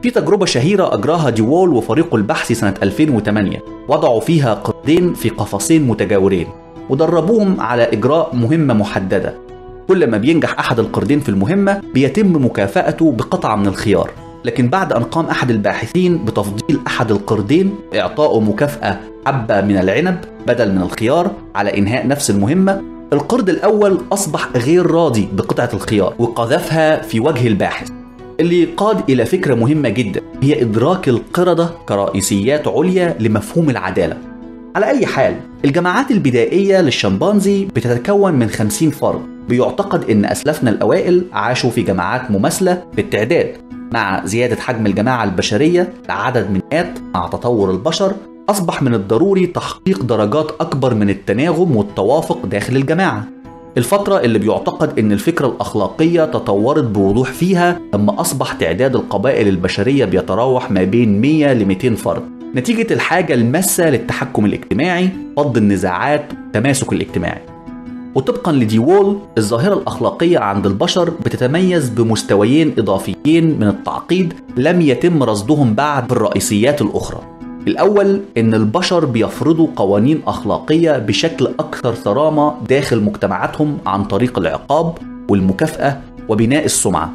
في تجربة شهيرة أجراها ديوول وفريقه البحثي سنة 2008 وضعوا فيها قردين في قفصين متجاورين ودربوهم على إجراء مهمة محددة كل ما بينجح أحد القردين في المهمة بيتم مكافأته بقطعة من الخيار لكن بعد أن قام أحد الباحثين بتفضيل أحد القردين إعطائه مكافأة حبة من العنب بدل من الخيار على إنهاء نفس المهمة القرد الأول أصبح غير راضي بقطعة الخيار وقذفها في وجه الباحث اللي قاد إلى فكرة مهمة جدا هي إدراك القردة كرئيسيات عليا لمفهوم العدالة على أي حال الجماعات البدائية للشمبانزي بتتكون من 50 فرد بيعتقد أن أسلافنا الأوائل عاشوا في جماعات مماثلة بالتعداد مع زيادة حجم الجماعة البشرية لعدد من مئات مع تطور البشر أصبح من الضروري تحقيق درجات أكبر من التناغم والتوافق داخل الجماعة الفترة اللي بيعتقد إن الفكرة الأخلاقية تطورت بوضوح فيها لما أصبح تعداد القبائل البشرية بيتراوح ما بين 100 ل 200 فرد نتيجة الحاجة الماسة للتحكم الاجتماعي فض النزاعات والتماسك الاجتماعي وطبقا لديوول الظاهرة الأخلاقية عند البشر بتتميز بمستويين إضافيين من التعقيد لم يتم رصدهم بعد في الرئيسيات الأخرى الأول إن البشر بيفرضوا قوانين أخلاقية بشكل أكثر صرامة داخل مجتمعاتهم عن طريق العقاب والمكافأة وبناء السمعة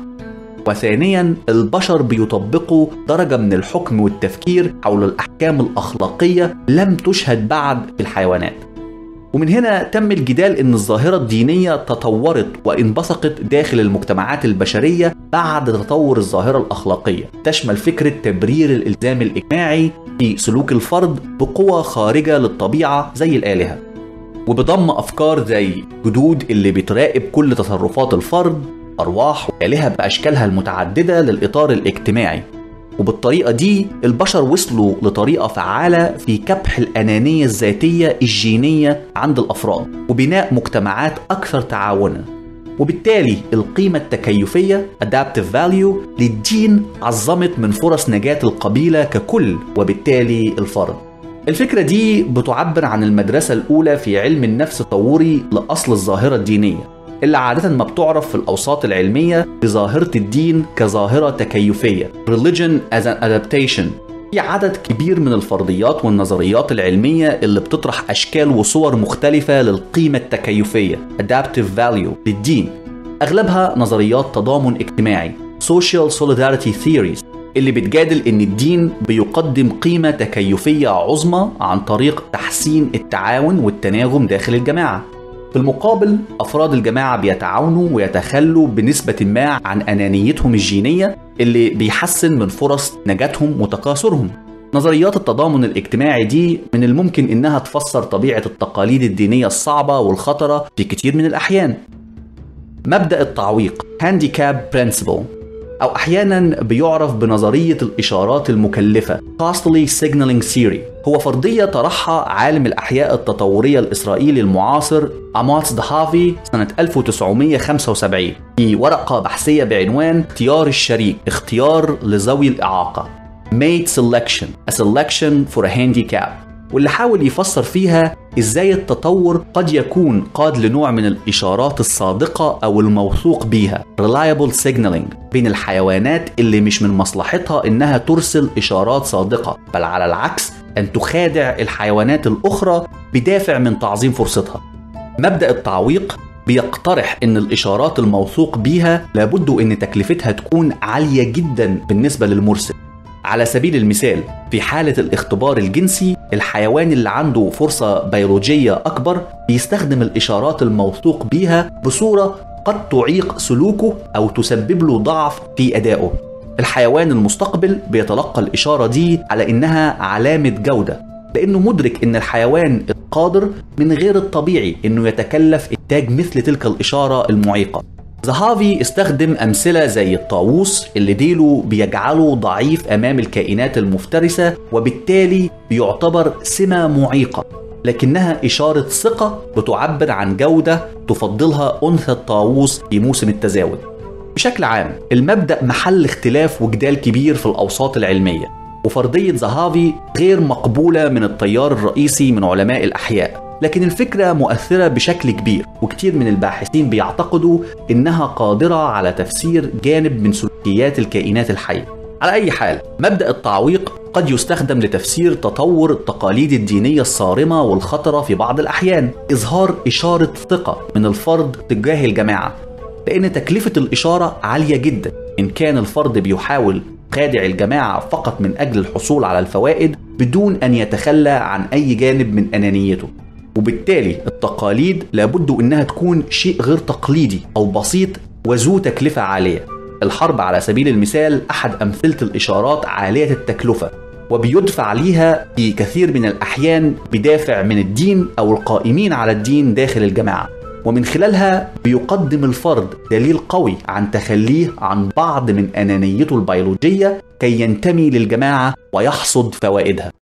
وثانيا البشر بيطبقوا درجة من الحكم والتفكير حول الأحكام الأخلاقية لم تشهد بعد في الحيوانات ومن هنا تم الجدال ان الظاهره الدينيه تطورت وانبثقت داخل المجتمعات البشريه بعد تطور الظاهره الاخلاقيه تشمل فكره تبرير الالزام الاجتماعي في سلوك الفرد بقوى خارجه للطبيعه زي الالهه وبضم افكار زي جدود اللي بتراقب كل تصرفات الفرد ارواح والهه باشكالها المتعدده للاطار الاجتماعي وبالطريقة دي البشر وصلوا لطريقة فعالة في كبح الأنانية الذاتية الجينية عند الأفراد وبناء مجتمعات أكثر تعاونا وبالتالي القيمة التكيفية Adaptive Value للدين عظمت من فرص نجاة القبيلة ككل وبالتالي الفرد الفكرة دي بتعبر عن المدرسة الأولى في علم النفس التطوري لأصل الظاهرة الدينية اللي عادة ما بتعرف في الأوساط العلمية بظاهرة الدين كظاهرة تكيفية Religion as an adaptation في عدد كبير من الفرضيات والنظريات العلمية اللي بتطرح أشكال وصور مختلفة للقيمة التكيفية Adaptive Value للدين أغلبها نظريات تضامن اجتماعي Social Solidarity Theories اللي بتجادل ان الدين بيقدم قيمة تكيفية عظمى عن طريق تحسين التعاون والتناغم داخل الجماعة في المقابل أفراد الجماعة بيتعاونوا ويتخلوا بنسبة ما عن أنانيتهم الجينية اللي بيحسن من فرص نجاتهم وتكاثرهم نظريات التضامن الاجتماعي دي من الممكن إنها تفسر طبيعة التقاليد الدينية الصعبة والخطرة في كتير من الأحيان مبدأ التعويق Handicap Principle أو أحيانا بيعرف بنظرية الإشارات المكلفة Costly Signaling Theory هو فرضية طرحها عالم الأحياء التطورية الإسرائيلي المعاصر أماتس دهافي سنة 1975 في ورقة بحثية بعنوان اختيار الشريك اختيار لذوي الإعاقة Mate Selection A Selection for a Handicap واللي حاول يفسر فيها ازاي التطور قد يكون قاد لنوع من الاشارات الصادقه او الموثوق بيها reliable signaling بين الحيوانات اللي مش من مصلحتها انها ترسل اشارات صادقه بل على العكس ان تخادع الحيوانات الاخرى بدافع من تعظيم فرصتها مبدا التعويق بيقترح ان الاشارات الموثوق بيها لابد ان تكلفتها تكون عاليه جدا بالنسبه للمرسل على سبيل المثال في حالة الاختبار الجنسي الحيوان اللي عنده فرصة بيولوجية أكبر بيستخدم الإشارات الموثوق بيها بصورة قد تعيق سلوكه أو تسبب له ضعف في أدائه الحيوان المستقبل بيتلقى الإشارة دي على إنها علامة جودة لأنه مدرك إن الحيوان القادر من غير الطبيعي إنه يتكلف إنتاج مثل تلك الإشارة المعيقة زهافي استخدم أمثلة زي الطاووس اللي ديله بيجعله ضعيف أمام الكائنات المفترسة وبالتالي بيعتبر سمة معيقة لكنها إشارة ثقة بتعبر عن جودة تفضلها أنثى الطاووس في موسم التزاوج بشكل عام المبدأ محل اختلاف وجدال كبير في الأوساط العلمية وفرضية زهافي غير مقبولة من التيار الرئيسي من علماء الأحياء لكن الفكرة مؤثرة بشكل كبير وكتير من الباحثين بيعتقدوا إنها قادرة على تفسير جانب من سلوكيات الكائنات الحية على أي حال مبدأ التعويق قد يستخدم لتفسير تطور التقاليد الدينية الصارمة والخطرة في بعض الأحيان إظهار إشارة ثقة من الفرد تجاه الجماعة لأن تكلفة الإشارة عالية جدا إن كان الفرد بيحاول خادع الجماعة فقط من أجل الحصول على الفوائد بدون أن يتخلى عن أي جانب من أنانيته وبالتالي التقاليد لابد انها تكون شيء غير تقليدي او بسيط وذو تكلفه عاليه الحرب على سبيل المثال احد امثله الاشارات عاليه التكلفه وبيدفع ليها في كثير من الاحيان بدافع من الدين او القائمين على الدين داخل الجماعه ومن خلالها بيقدم الفرد دليل قوي عن تخليه عن بعض من انانيته البيولوجيه كي ينتمي للجماعه ويحصد فوائدها